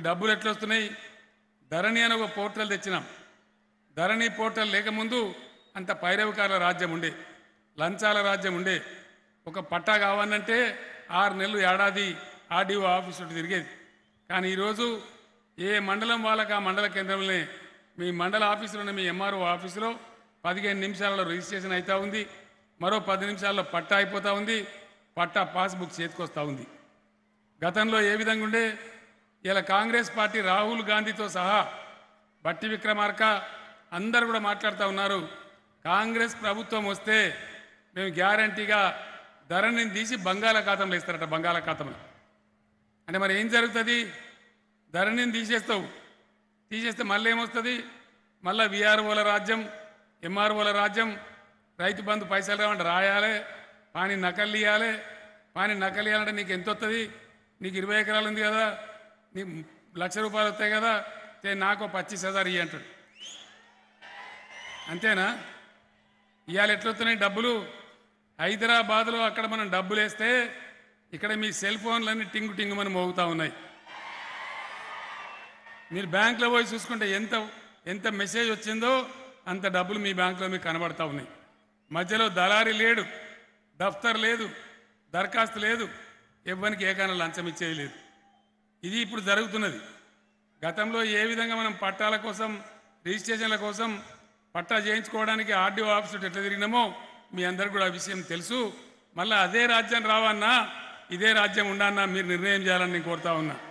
డబ్బులు ఎట్లా వస్తున్నాయి ధరణి అని ఒక పోర్టల్ తెచ్చినాం ధరణి పోర్టల్ లేకముందు అంత పైరవికారుల రాజ్యం ఉండే లంచాల రాజ్యం ఉండే ఒక పట్టా కావాలంటే ఆరు నెలలు ఏడాది ఆర్డీఓ ఆఫీస్ చుట్టూ తిరిగేది కానీ ఈరోజు ఏ మండలం వాళ్ళకి ఆ మండల కేంద్రంలోనే మీ మండల ఆఫీసులోనే మీ ఎంఆర్ఓ ఆఫీసులో పదిహేను నిమిషాలలో రిజిస్ట్రేషన్ అవుతా ఉంది మరో పది నిమిషాల్లో పట్టా అయిపోతా ఉంది పట్టా పాస్బుక్ చేతికొస్తా ఉంది గతంలో ఏ విధంగా ఉండే ఇలా కాంగ్రెస్ పార్టీ రాహుల్ గాంధీతో సహా బట్టి విక్రమార్క అందరూ కూడా మాట్లాడుతూ ఉన్నారు కాంగ్రెస్ ప్రభుత్వం వస్తే మేము గ్యారంటీగా ధరని తీసి బంగాళాఖాతంలో ఇస్తారట బంగాళాఖాతంలో అంటే మరి ఏం జరుగుతుంది ధరణిని తీసేస్తావు తీసేస్తే మళ్ళీ ఏమొస్తుంది మళ్ళీ విఆర్ఓల రాజ్యం ఎంఆర్ఓల రాజ్యం రైతు బంధు పైసలు రావంటే రాయాలి పాని నకలు ఇవ్వాలి పాని నకలు ఇవ్వాలంటే నీకు ఎంత వస్తుంది నీకు ఇరవై ఎకరాలు ఉంది కదా నీకు లక్ష రూపాయలు వస్తాయి కదా తే నాకు పచ్చిస్ హజార్ ఇయ్యి అంటాడు అంతేనా ఇవాళ ఎట్లొస్తున్నాయి డబ్బులు హైదరాబాద్లో అక్కడ మనం డబ్బులు వేస్తే ఇక్కడ మీ సెల్ ఫోన్లన్నీ టింగు టింగుమని మోగుతా ఉన్నాయి మీరు బ్యాంకులో పోయి చూసుకుంటే ఎంత ఎంత మెసేజ్ వచ్చిందో అంత డబ్బులు మీ బ్యాంకులో మీకు కనబడతా ఉన్నాయి మధ్యలో దళారి లేడు దఫ్తర్ లేదు దరఖాస్తు లేదు ఎవ్వరికి ఏకాన లంచం ఇచ్చేది లేదు ఇది ఇప్పుడు జరుగుతున్నది గతంలో ఏ విధంగా మనం పట్టాల కోసం రిజిస్ట్రేషన్ల కోసం పట్టా చేయించుకోవడానికి ఆర్డీఓ ఆఫీస్ ఎట్లా తిరిగినామో మీ అందరికి కూడా ఆ విషయం తెలుసు మళ్ళీ అదే రాజ్యం రావన్నా ఇదే రాజ్యం ఉండన్నా మీరు నిర్ణయం చేయాలని నేను కోరుతా ఉన్నా